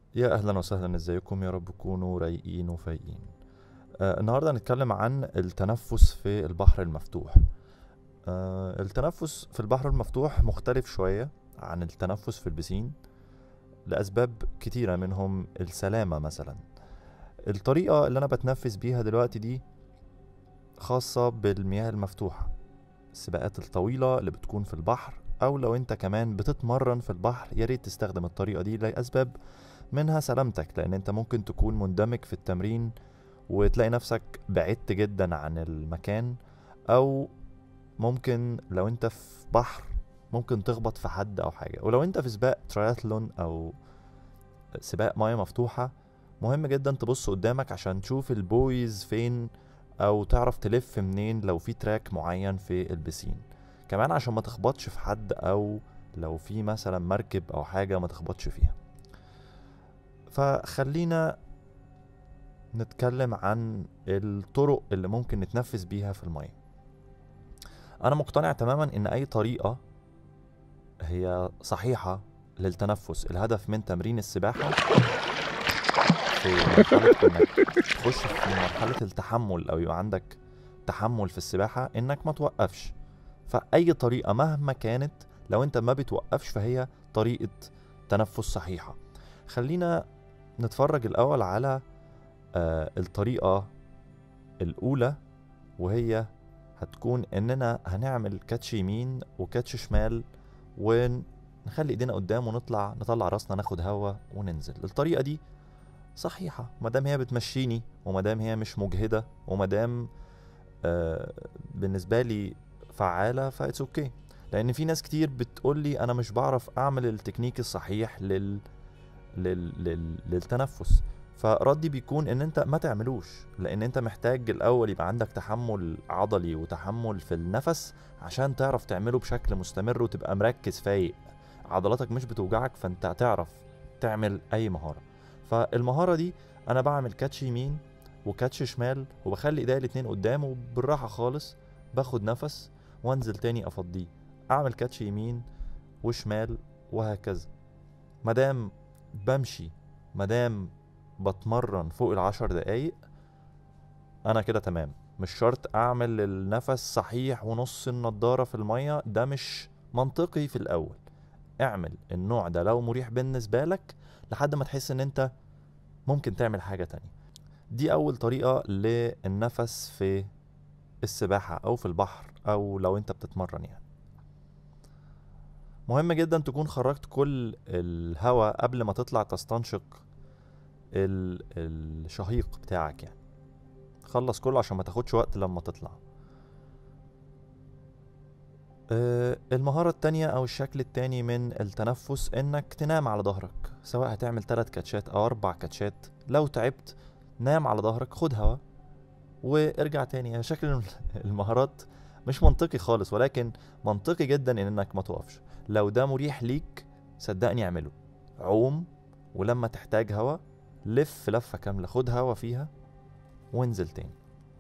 يا اهلا وسهلا ازيكم يا رب تكونوا رايقين وفايقين آه النهارده هنتكلم عن التنفس في البحر المفتوح آه التنفس في البحر المفتوح مختلف شويه عن التنفس في البسين لاسباب كتيره منهم السلامه مثلا الطريقه اللي انا بتنفس بيها دلوقتي دي خاصه بالمياه المفتوحه السباقات الطويله اللي بتكون في البحر او لو انت كمان بتتمرن في البحر يا ريت تستخدم الطريقه دي لاسباب منها سلامتك لان انت ممكن تكون مندمج في التمرين وتلاقي نفسك بعدت جدا عن المكان او ممكن لو انت في بحر ممكن تخبط في حد او حاجه ولو انت في سباق ترايثلون او سباق ميه مفتوحه مهم جدا تبص قدامك عشان تشوف البويز فين او تعرف تلف منين لو في تراك معين في البسين كمان عشان ما تخبطش في حد او لو في مثلا مركب او حاجه ما تخبطش فيها فخلينا نتكلم عن الطرق اللي ممكن نتنفس بيها في المية أنا مقتنع تماما إن أي طريقة هي صحيحة للتنفس الهدف من تمرين السباحة في مرحلة إنك تخش في مرحلة التحمل أو يبقى عندك تحمل في السباحة إنك ما توقفش فأي طريقة مهما كانت لو أنت ما بتوقفش فهي طريقة تنفس صحيحة خلينا نتفرج الأول على آه الطريقة الأولى وهي هتكون إننا هنعمل كاتش يمين وكاتش شمال ونخلي إيدينا قدام ونطلع نطلع راسنا ناخد هوا وننزل الطريقة دي صحيحة مادام هي بتمشيني ومادام هي مش مجهدة ومادام آه بالنسبة لي فعالة فايتس اوكي لأن في ناس كتير بتقول لي أنا مش بعرف أعمل التكنيك الصحيح لل لل... لل... للتنفس فردي بيكون ان انت ما تعملوش لان انت محتاج الاول يبقى عندك تحمل عضلي وتحمل في النفس عشان تعرف تعمله بشكل مستمر وتبقى مركز فايق عضلاتك مش بتوجعك فانت هتعرف تعمل اي مهارة فالمهارة دي انا بعمل كاتش يمين وكاتش شمال وبخلي ايديا الاتنين قدام وبالراحة خالص باخد نفس وانزل تاني افضيه اعمل كاتش يمين وشمال وهكذا مادام بمشي مادام بتمرن فوق العشر دقايق انا كده تمام مش شرط اعمل النفس صحيح ونص النضارة في المية ده مش منطقي في الاول اعمل النوع ده لو مريح بالنسبة لك لحد ما تحس ان انت ممكن تعمل حاجة تانية دي اول طريقة للنفس في السباحة او في البحر او لو انت بتتمرن يعني مهم جدا تكون خرجت كل الهواء قبل ما تطلع تستنشق ال- الشهيق بتاعك يعني خلص كله عشان ما تاخدش وقت لما تطلع آه، المهارة التانية أو الشكل التاني من التنفس إنك تنام على ظهرك سواء هتعمل تلات كاتشات أو أربع كاتشات لو تعبت نام على ظهرك خد هوا وارجع تاني يعني شكل المهارات مش منطقي خالص ولكن منطقي جدا إنك ما توقفش لو ده مريح ليك صدقني اعمله عوم ولما تحتاج هوا لف لفة كاملة خد هوا فيها وانزل تاني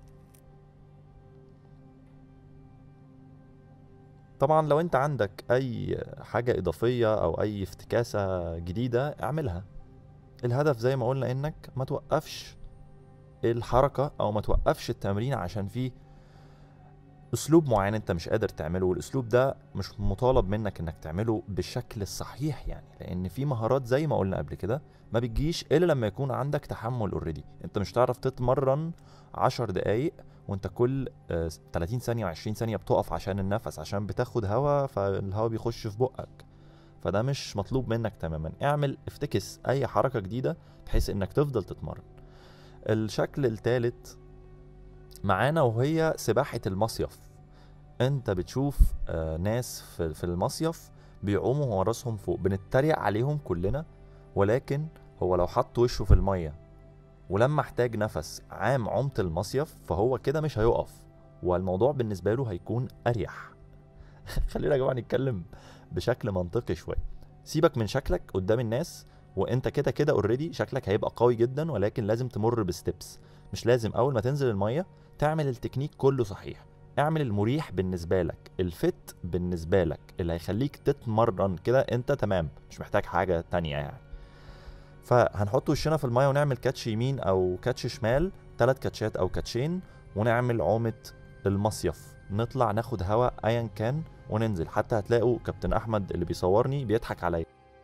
طبعا لو انت عندك اي حاجة اضافية او اي افتكاسة جديدة اعملها الهدف زي ما قلنا انك ما توقفش الحركة او ما توقفش التمرين عشان فيه اسلوب معين انت مش قادر تعمله والاسلوب ده مش مطالب منك انك تعمله بالشكل الصحيح يعني لان في مهارات زي ما قلنا قبل كده ما بتجيش الا لما يكون عندك تحمل اوريدي انت مش هتعرف تتمرن عشر دقايق وانت كل آه، 30 ثانية و20 ثانية بتقف عشان النفس عشان بتاخد هوا فالهوا بيخش في بقك فده مش مطلوب منك تماما اعمل افتكس اي حركة جديدة بحيث انك تفضل تتمرن الشكل الثالث معانا وهي سباحة المصيف انت بتشوف آه، ناس في في المصيف بيعوموا وهو راسهم فوق بنتريق عليهم كلنا ولكن هو لو حط وشه في المية ولما احتاج نفس عام عمت المصيف فهو كده مش هيقف والموضوع بالنسبة له هيكون أريح خلينا يا جماعة نتكلم بشكل منطقي شوية سيبك من شكلك قدام الناس وانت كده كده اوريدي شكلك هيبقى قوي جدا ولكن لازم تمر بستبس مش لازم اول ما تنزل المية تعمل التكنيك كله صحيح اعمل المريح بالنسبة لك الفت بالنسبة لك اللي هيخليك تتمرن كده انت تمام مش محتاج حاجة تانية يعني فهنحط وشنا في المايه ونعمل كاتش يمين او كاتش شمال ثلاث كاتشات او كاتشين ونعمل عومة المصيف نطلع ناخد هوا ايا كان وننزل حتى هتلاقوا كابتن احمد اللي بيصورني بيضحك عليا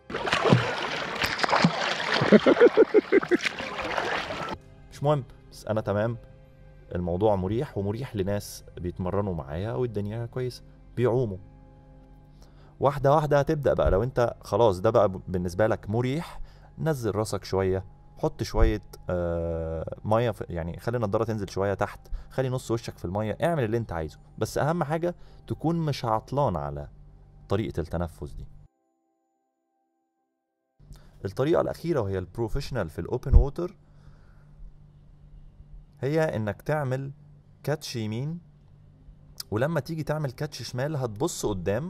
مش مهم بس انا تمام الموضوع مريح ومريح لناس بيتمرنوا معايا والدنيا كويسه بيعوموا واحده واحده هتبدا بقى لو انت خلاص ده بقى بالنسبه لك مريح نزل راسك شويه حط شويه آه ميه في يعني خلي النضاره تنزل شويه تحت خلي نص وشك في الميه اعمل اللي انت عايزه بس اهم حاجه تكون مش عطلان على طريقه التنفس دي الطريقه الاخيره وهي البروفيشنال في الاوبن ووتر هي انك تعمل كاتش يمين ولما تيجي تعمل كاتش شمال هتبص قدام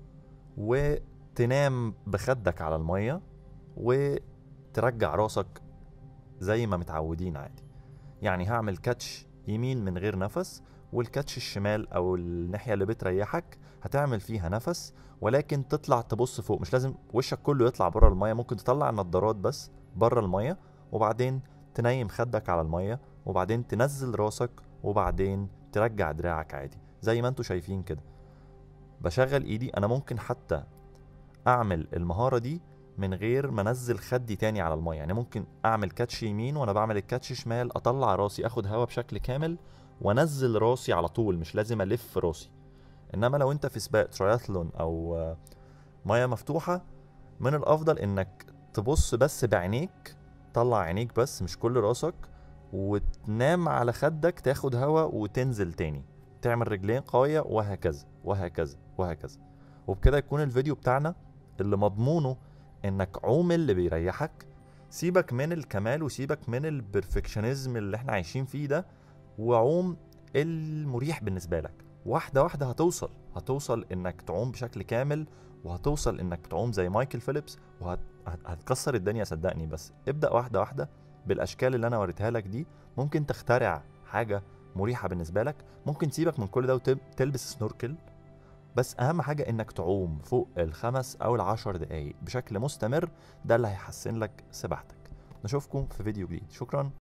وتنام بخدك على الميه وترجع راسك زي ما متعودين عادي يعني هعمل كاتش يمين من غير نفس والكاتش الشمال او الناحيه اللي بتريحك هتعمل فيها نفس ولكن تطلع تبص فوق مش لازم وشك كله يطلع بره الميه ممكن تطلع النضارات بس بره الميه وبعدين تنيم خدك على الميه وبعدين تنزل راسك وبعدين ترجع دراعك عادي زي ما انتوا شايفين كده بشغل ايدي انا ممكن حتى اعمل المهارة دي من غير ما انزل خدي تاني على المية يعني ممكن اعمل كاتش يمين وانا بعمل الكاتش شمال اطلع راسي اخد هوا بشكل كامل وانزل راسي على طول مش لازم الف راسي انما لو انت في سباق ترياثلون او آه، مية مفتوحة من الافضل انك تبص بس بعينيك طلع عينيك بس مش كل راسك وتنام على خدك تاخد هوا وتنزل تاني تعمل رجلين قوية وهكذا وهكذا وهكذا وبكده يكون الفيديو بتاعنا اللي مضمونه انك عوم اللي بيريحك سيبك من الكمال وسيبك من البرفكشنزم اللي احنا عايشين فيه ده وعوم المريح بالنسبة لك واحدة واحدة هتوصل هتوصل انك تعوم بشكل كامل وهتوصل انك تعوم زي مايكل فيليبس وهتكسر الدنيا صدقني بس ابدأ واحدة واحدة بالاشكال اللي انا وريتها لك دي ممكن تخترع حاجة مريحة بالنسبة لك ممكن تسيبك من كل ده وتلبس سنوركل بس اهم حاجة انك تعوم فوق الخمس او العشر دقايق بشكل مستمر ده اللي هيحسن لك سباحتك نشوفكم في فيديو جديد شكرا